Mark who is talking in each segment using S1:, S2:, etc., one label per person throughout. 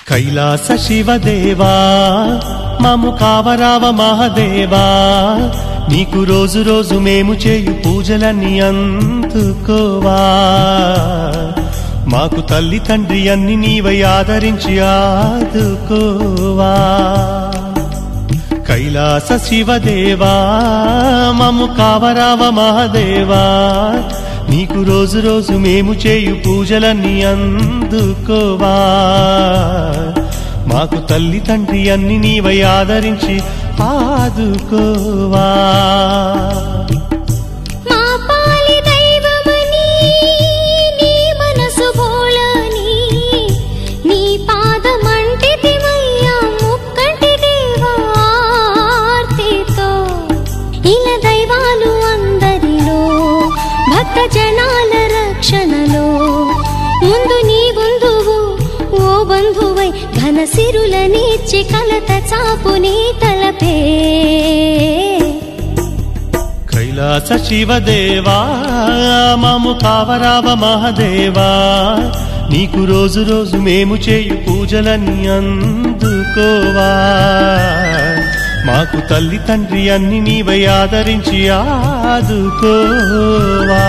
S1: కైలాస శివదేవా మము కావరావ మహాదేవా నీకు రోజు రోజు మేము చేయు పూజలన్నీ అందుకోవా మాకు తల్లి తండ్రి అన్ని నీవై ఆదరించి ఆదుకోవా కైలాస శివదేవా మము కావరావ మహాదేవా నీకు రోజు రోజు మేము చేయు పూజలన్నీ అందుకోవా మాకు తల్లి తండ్రి అన్ని నీవై ఆదరించి ఆదుకోవా
S2: మా పాలి దైవమని నీ మనసు బోలని నీ పాదమంటితిమయ్యా ముక్కంటి దేవార్తితో ఇలా దైవాలు అందరిలో భక్త జనాల రక్షణలో ముందు నీ బంధువు ఓ బంధువై ఘన సిరుల నీచి కలత చాపు నీ తలపే
S1: కైలాస శివదేవా మము కావరావ మహాదేవా నీకు రోజు రోజు మేము చేయు పూజలన్నీ అందుకోవా మాకు తల్లి తండ్రి అన్ని నీవై ఆదరించి ఆదుకోవా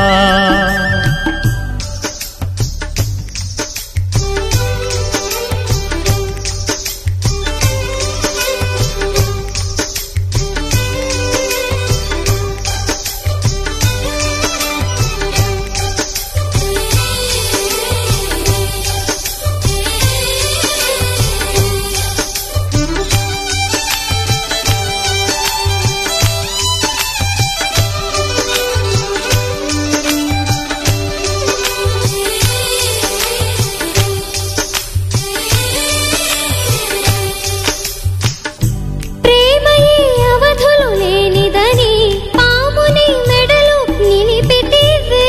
S2: ప్రేమయే అవధులు లేనిదని పాముని మెడలు నిలిపెట్టివే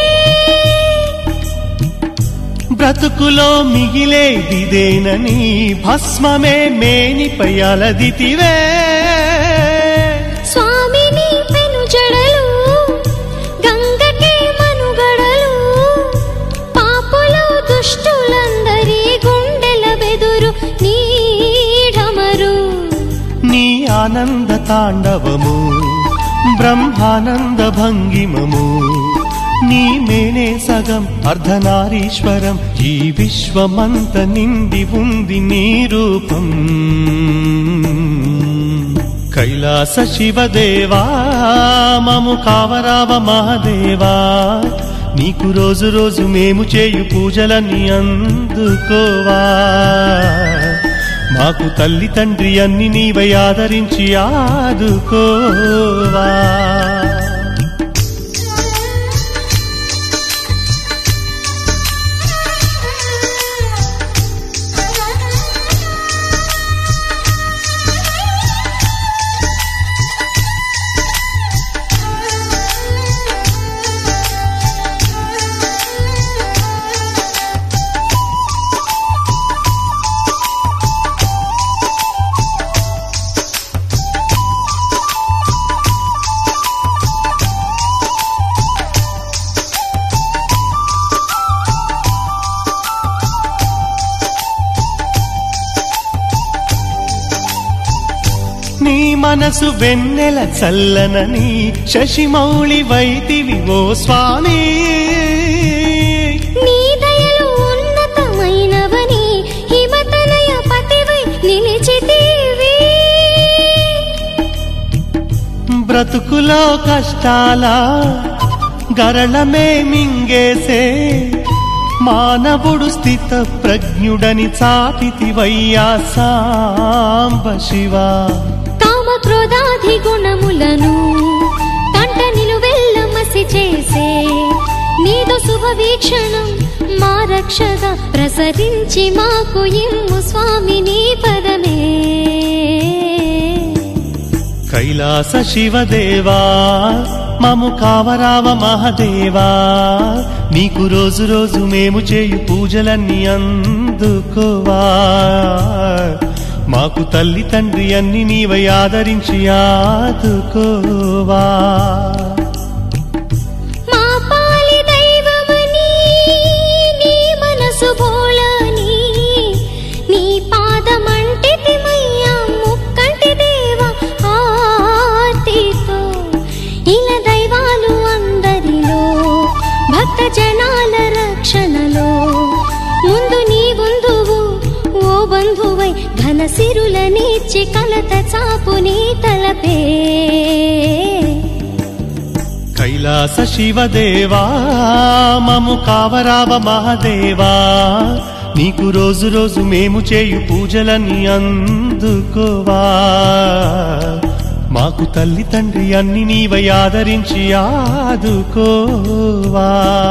S1: బ్రతుకులో మిగిలేదిదేనని భస్మమే మేనిపై అలదితివే
S2: స్వామిని పెను జడలు గంగకే మనుగడలు పాపులు దుష్టులందరి గుండెల బెదురు నీడమరు
S1: నీ ఆనంద తాండవము బ్రహ్మానంద భంగిమము నీ మేనే సగం అర్ధనారీశ్వరం ఈ విశ్వమంత నిండి ఉంది నీ రూపం కైలాస శివదేవా మము కావరావ మహాదేవా నీకు రోజు రోజు మేము చేయు పూజలన్నీ అందుకోవా మాకు తల్లి తండ్రి అన్ని నీవై ఆదరించి ఆదుకోవా నీ మనసు వెన్నెల చల్లనని శశిమౌళి వైతివి ఓ స్వామి
S2: నీ దయలు ఉన్నతమైనవని హిమతనయ పతివై నిలిచితివి
S1: బ్రతుకులో కష్టాల గరళమే మింగేసే మానవుడు స్థిత ప్రజ్ఞుడని చాటితివయ్యా సాంబ శివా
S2: కామ క్రోధాది గుణములను కంట నిలువెల్ల మసి చేసే నీదు శుభ వీక్షణం మా రక్షగా ప్రసరించి మాకు ఇమ్ము స్వామి నీ పదమే
S1: కైలాస శివదేవా మము కావరావ మహాదేవా నీకు రోజు రోజు మేము చేయు పూజలన్నీ అందుకోవా మాకు తల్లి తండ్రి అన్ని నీవై ఆదరించి ఆదుకోవా
S2: మా పాలి దైవమని నీ మనసు బోలని నీ బంధువై ఘన సిరులనిచ్చి కలత చాపు నీ తలపే
S1: కైలాస శివదేవా మము కావరావ మహాదేవా నీకు రోజు రోజు మేము చేయు పూజలని అందుకోవా మాకు తల్లి తండ్రి అన్ని నీవై ఆదరించి ఆదుకోవా